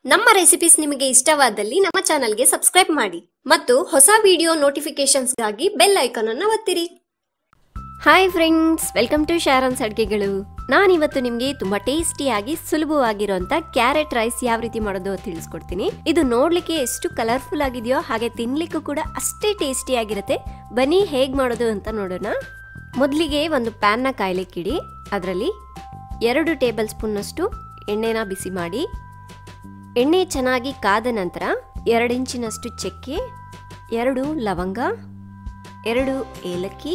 ನಮ್ಮ ರೆಸಿಪೀಸ್ ನಿಮಗೆ ಇಷ್ಟವಾದಲ್ಲಿ ನಮ್ಮ ಚಾನಲ್ಗೆ ಸಬ್ಸ್ಕ್ರೈಬ್ ಮಾಡಿ ಮತ್ತು ಹೊಸ ವಿಡಿಯೋ ನೋಟಿಫಿಕೇಶನ್ಸ್ಗಾಗಿ ಬೆಲ್ ಐಕಾನ್ ಅನ್ನು ಒತ್ತಿರಿ hi friends welcome to Sharan's ಅಡುಗೆಗಳು ನಾನಿವತ್ತು ನಿಮಗೆ ತುಂಬಾ ಟೇಸ್ಟಿಯಾಗಿ ಸುಲಭವಾಗಿರುವಂತ ಕ್ಯಾರೆಟ್ ರೈಸ್ ಯಾವ ರೀತಿ ಮಾಡೋದು ತಿಳಿಸ್ಕೊಡ್ತೀನಿ ಇದು ನೋಡ್ಲಿಕ್ಕೆ ಎಷ್ಟು ಕಲರ್ಫುಲ್ ಆಗಿದೆಯೋ ಹಾಗೆ ತಿನ್ಲಿಕ್ಕೂ ಕೂಡ ಅಷ್ಟೇ ಟೇಸ್ಟಿಯಾಗಿರುತ್ತೆ ಬನ್ನಿ ಹೇಗ್ ಮಾಡೋದು ಅಂತ ನೋಡೋಣ ಮೊದಲಿಗೆ ಒಂದು ಪ್ಯಾನ್ನ ಕಾಯ್ಲಿಕ್ಕಿಡಿ ಅದರಲ್ಲಿ ಎರಡು ಟೇಬಲ್ ಸ್ಪೂನ್ನಷ್ಟು ಎಣ್ಣೆನ ಬಿಸಿ ಮಾಡಿ ಎಣ್ಣೆ ಚೆನ್ನಾಗಿ ಕಾದ ನಂತರ ಎರಡು ಇಂಚಿನಷ್ಟು ಚಕ್ಕೆ ಎರಡು ಲವಂಗ ಎರಡು ಏಲಕ್ಕಿ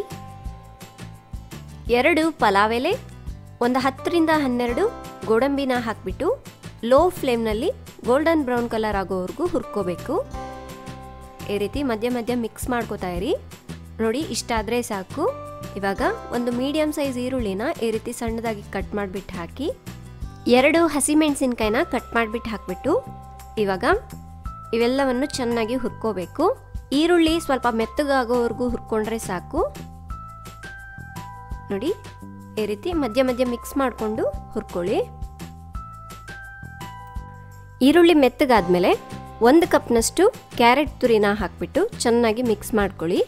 ಎರಡು ಪಲಾವ್ ಎಲೆ ಒಂದು ಹತ್ತರಿಂದ ಹನ್ನೆರಡು ಗೋಡಂಬಿನ ಹಾಕಿಬಿಟ್ಟು ಲೋ ಫ್ಲೇಮ್ನಲ್ಲಿ ಗೋಲ್ಡನ್ ಬ್ರೌನ್ ಕಲರ್ ಆಗೋವರೆಗೂ ಹುರ್ಕೋಬೇಕು ಈ ರೀತಿ ಮಧ್ಯ ಮಧ್ಯ ಮಿಕ್ಸ್ ಮಾಡ್ಕೋತಾ ಇರಿ ನೋಡಿ ಇಷ್ಟ ಆದರೆ ಸಾಕು ಇವಾಗ ಒಂದು ಮೀಡಿಯಮ್ ಸೈಜ್ ಈರುಳ್ಳಿನ ಈ ರೀತಿ ಸಣ್ಣದಾಗಿ ಕಟ್ ಮಾಡಿಬಿಟ್ಟು ಹಾಕಿ ಎರಡು ಹಸಿಮೆಣಸಿನ್ಕಾಯಿನ ಕಟ್ ಮಾಡಿಬಿಟ್ಟು ಹಾಕಿಬಿಟ್ಟು ಇವಾಗ ಇವೆಲ್ಲವನ್ನು ಚೆನ್ನಾಗಿ ಹುರ್ಕೋಬೇಕು ಈರುಳ್ಳಿ ಸ್ವಲ್ಪ ಮೆತ್ತಗಾಗೋವರೆಗೂ ಹುರ್ಕೊಂಡ್ರೆ ಸಾಕು ನೋಡಿ ಈ ರೀತಿ ಮಧ್ಯ ಮಧ್ಯ ಮಿಕ್ಸ್ ಮಾಡಿಕೊಂಡು ಹುರ್ಕೊಳ್ಳಿ ಈರುಳ್ಳಿ ಮೆತ್ತಗಾದ್ಮೇಲೆ ಒಂದು ಕಪ್ನಷ್ಟು ಕ್ಯಾರೆಟ್ ತುರಿನ ಹಾಕ್ಬಿಟ್ಟು ಚೆನ್ನಾಗಿ ಮಿಕ್ಸ್ ಮಾಡ್ಕೊಳ್ಳಿ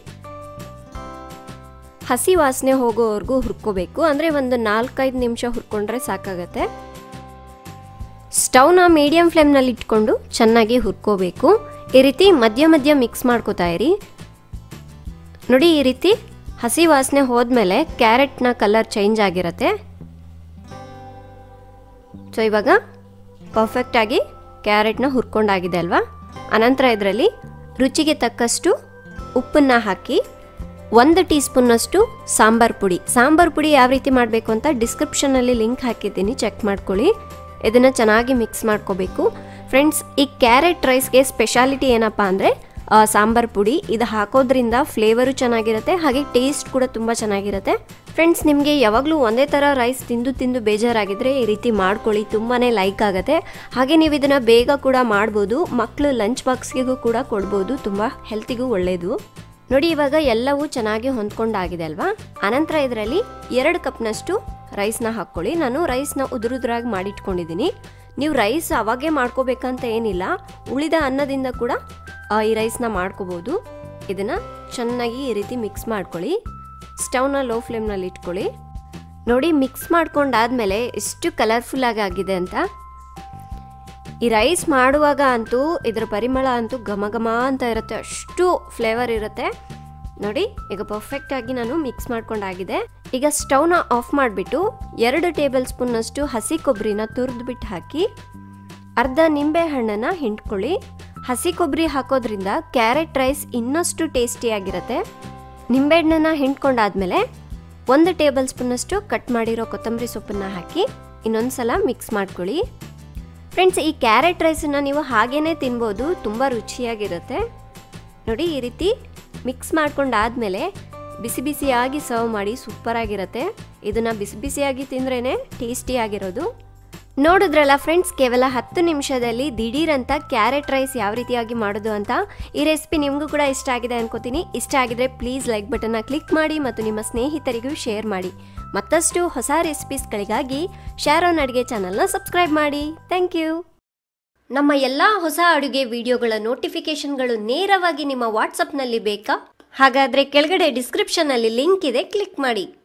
ಹಸಿ ವಾಸನೆ ಹೋಗೋವರೆಗೂ ಹುರ್ಕೋಬೇಕು ಅಂದರೆ ಒಂದು ನಾಲ್ಕೈದು ನಿಮಿಷ ಹುರ್ಕೊಂಡ್ರೆ ಸಾಕಾಗತ್ತೆ ಸ್ಟವ್ನ ಮೀಡಿಯಂ ಫ್ಲೇಮ್ನಲ್ಲಿ ಇಟ್ಕೊಂಡು ಚೆನ್ನಾಗಿ ಹುರ್ಕೋಬೇಕು ಈ ರೀತಿ ಮಧ್ಯ ಮಧ್ಯ ಮಿಕ್ಸ್ ಮಾಡ್ಕೋತಾ ಇರಿ ನೋಡಿ ಈ ರೀತಿ ಹಸಿ ವಾಸನೆ ಹೋದ್ಮೇಲೆ ಕ್ಯಾರೆಟ್ನ ಕಲರ್ ಚೇಂಜ್ ಆಗಿರುತ್ತೆ ಸೊ ಇವಾಗ ಪರ್ಫೆಕ್ಟಾಗಿ ಕ್ಯಾರೆಟ್ನ ಹುರ್ಕೊಂಡಾಗಿದೆ ಅಲ್ವಾ ಅನಂತರ ಇದರಲ್ಲಿ ರುಚಿಗೆ ತಕ್ಕಷ್ಟು ಉಪ್ಪನ್ನು ಹಾಕಿ ಒಂದು ಟೀ ಸ್ಪೂನ್ನಷ್ಟು ಸಾಂಬಾರ್ ಪುಡಿ ಸಾಂಬಾರ್ ಪುಡಿ ಯಾವ ರೀತಿ ಮಾಡಬೇಕು ಅಂತ ಡಿಸ್ಕ್ರಿಪ್ಷನಲ್ಲಿ ಲಿಂಕ್ ಹಾಕಿದ್ದೀನಿ ಚೆಕ್ ಮಾಡ್ಕೊಳ್ಳಿ ಇದನ್ನು ಚೆನ್ನಾಗಿ ಮಿಕ್ಸ್ ಮಾಡ್ಕೋಬೇಕು ಫ್ರೆಂಡ್ಸ್ ಈ ಕ್ಯಾರೆಟ್ ರೈಸ್ಗೆ ಸ್ಪೆಷಾಲಿಟಿ ಏನಪ್ಪ ಅಂದರೆ ಸಾಂಬಾರ್ ಪುಡಿ ಇದು ಹಾಕೋದ್ರಿಂದ ಫ್ಲೇವರು ಚೆನ್ನಾಗಿರುತ್ತೆ ಹಾಗೆ ಟೇಸ್ಟ್ ಕೂಡ ತುಂಬ ಚೆನ್ನಾಗಿರುತ್ತೆ ಫ್ರೆಂಡ್ಸ್ ನಿಮಗೆ ಯಾವಾಗಲೂ ಒಂದೇ ಥರ ರೈಸ್ ತಿಂದು ತಿಂದು ಬೇಜಾರಾಗಿದ್ದರೆ ಈ ರೀತಿ ಮಾಡ್ಕೊಳ್ಳಿ ತುಂಬಾ ಲೈಕ್ ಆಗುತ್ತೆ ಹಾಗೆ ನೀವು ಇದನ್ನು ಬೇಗ ಕೂಡ ಮಾಡ್ಬೋದು ಮಕ್ಕಳು ಲಂಚ್ ಬಾಕ್ಸ್ಗಿಗೂ ಕೂಡ ಕೊಡ್ಬೋದು ತುಂಬ ಹೆಲ್ತಿಗೂ ಒಳ್ಳೆಯದು ನೋಡಿ ಇವಾಗ ಎಲ್ಲವೂ ಚೆನ್ನಾಗಿ ಹೊಂದ್ಕೊಂಡಾಗಿದೆ ಅಲ್ವಾ ಅನಂತರ ಇದರಲ್ಲಿ ಎರಡು ಕಪ್ನಷ್ಟು ರೈಸ್ನ ಹಾಕ್ಕೊಳ್ಳಿ ನಾನು ರೈಸ್ನ ಉದುರುದ್ರಾಗಿ ಮಾಡಿಟ್ಕೊಂಡಿದ್ದೀನಿ ನೀವು ರೈಸ್ ಅವಾಗೇ ಮಾಡ್ಕೋಬೇಕಂತ ಏನಿಲ್ಲ ಉಳಿದ ಅನ್ನದಿಂದ ಕೂಡ ಈ ರೈಸ್ನ ಮಾಡ್ಕೋಬೋದು ಇದನ್ನು ಚೆನ್ನಾಗಿ ಈ ರೀತಿ ಮಿಕ್ಸ್ ಮಾಡ್ಕೊಳ್ಳಿ ಸ್ಟವ್ನ ಲೋ ಫ್ಲೇಮ್ನಲ್ಲಿ ಇಟ್ಕೊಳ್ಳಿ ನೋಡಿ ಮಿಕ್ಸ್ ಮಾಡ್ಕೊಂಡಾದ್ಮೇಲೆ ಎಷ್ಟು ಕಲರ್ಫುಲ್ಲಾಗಿ ಆಗಿದೆ ಅಂತ ಈ ರೈಸ್ ಮಾಡುವಾಗ ಅಂತೂ ಇದರ ಪರಿಮಳ ಅಂತೂ ಘಮ ಘಮ ಅಂತ ಇರುತ್ತೆ ಅಷ್ಟು ಫ್ಲೇವರ್ ಇರುತ್ತೆ ನೋಡಿ ಈಗ ಪರ್ಫೆಕ್ಟಾಗಿ ನಾನು ಮಿಕ್ಸ್ ಮಾಡ್ಕೊಂಡಾಗಿದೆ ಈಗ ಸ್ಟವ್ನ ಆಫ್ ಮಾಡಿಬಿಟ್ಟು ಎರಡು ಟೇಬಲ್ ಸ್ಪೂನ್ನಷ್ಟು ಹಸಿ ಕೊಬ್ಬರಿನ ತುರಿದ್ಬಿಟ್ಟು ಹಾಕಿ ಅರ್ಧ ನಿಂಬೆ ಹಣ್ಣನ್ನು ಹಿಂಡ್ಕೊಳ್ಳಿ ಹಸಿ ಕೊಬ್ಬರಿ ಹಾಕೋದ್ರಿಂದ ಕ್ಯಾರೆಟ್ ರೈಸ್ ಇನ್ನಷ್ಟು ಟೇಸ್ಟಿಯಾಗಿರುತ್ತೆ ನಿಂಬೆಹಣ್ಣನ್ನು ಹಿಂಡ್ಕೊಂಡಾದ್ಮೇಲೆ ಒಂದು ಟೇಬಲ್ ಸ್ಪೂನಷ್ಟು ಕಟ್ ಮಾಡಿರೋ ಕೊತ್ತಂಬರಿ ಸೊಪ್ಪನ್ನು ಹಾಕಿ ಇನ್ನೊಂದು ಸಲ ಮಿಕ್ಸ್ ಮಾಡ್ಕೊಳ್ಳಿ ಫ್ರೆಂಡ್ಸ್ ಈ ಕ್ಯಾರೆಟ್ ರೈಸನ್ನು ನೀವು ಹಾಗೇ ತಿನ್ಬೋದು ತುಂಬ ರುಚಿಯಾಗಿರುತ್ತೆ ನೋಡಿ ಈ ರೀತಿ ಮಿಕ್ಸ್ ಮಾಡ್ಕೊಂಡಾದ್ಮೇಲೆ ಬಿಸಿ ಬಿಸಿಯಾಗಿ ಸರ್ವ್ ಮಾಡಿ ಸೂಪರಾಗಿರುತ್ತೆ ಇದನ್ನು ಬಿಸಿ ಬಿಸಿಯಾಗಿ ತಿಂದ್ರೇ ಟೇಸ್ಟಿಯಾಗಿರೋದು ನೋಡಿದ್ರಲ್ಲ ಫ್ರೆಂಡ್ಸ್ ಕೇವಲ ಹತ್ತು ನಿಮಿಷದಲ್ಲಿ ದಿಢೀರಂತ ಕ್ಯಾರೆಟ್ ರೈಸ್ ಯಾವ ರೀತಿಯಾಗಿ ಮಾಡೋದು ಅಂತ ಈ ರೆಸಿಪಿ ನಿಮಗೂ ಕೂಡ ಇಷ್ಟ ಆಗಿದೆ ಅನ್ಕೋತೀನಿ ಇಷ್ಟ ಆಗಿದ್ರೆ ಪ್ಲೀಸ್ ಲೈಕ್ ಬಟನ್ನ ಕ್ಲಿಕ್ ಮಾಡಿ ಮತ್ತು ನಿಮ್ಮ ಸ್ನೇಹಿತರಿಗೂ ಶೇರ್ ಮಾಡಿ ಮತ್ತಷ್ಟು ಹೊಸ ರೆಸಿಪೀಸ್ಗಳಿಗಾಗಿ ಶಾರೋನ್ ಅಡುಗೆ ಚಾನಲ್ನ ಸಬ್ಸ್ಕ್ರೈಬ್ ಮಾಡಿ ಥ್ಯಾಂಕ್ ಯು ನಮ್ಮ ಎಲ್ಲ ಹೊಸ ಅಡುಗೆ ವಿಡಿಯೋಗಳ ನೋಟಿಫಿಕೇಶನ್ಗಳು ನೇರವಾಗಿ ನಿಮ್ಮ ವಾಟ್ಸಪ್ನಲ್ಲಿ ಬೇಕಾ ಹಾಗಾದರೆ ಕೆಳಗಡೆ ಡಿಸ್ಕ್ರಿಪ್ಷನ್ನಲ್ಲಿ ಲಿಂಕ್ ಇದೆ ಕ್ಲಿಕ್ ಮಾಡಿ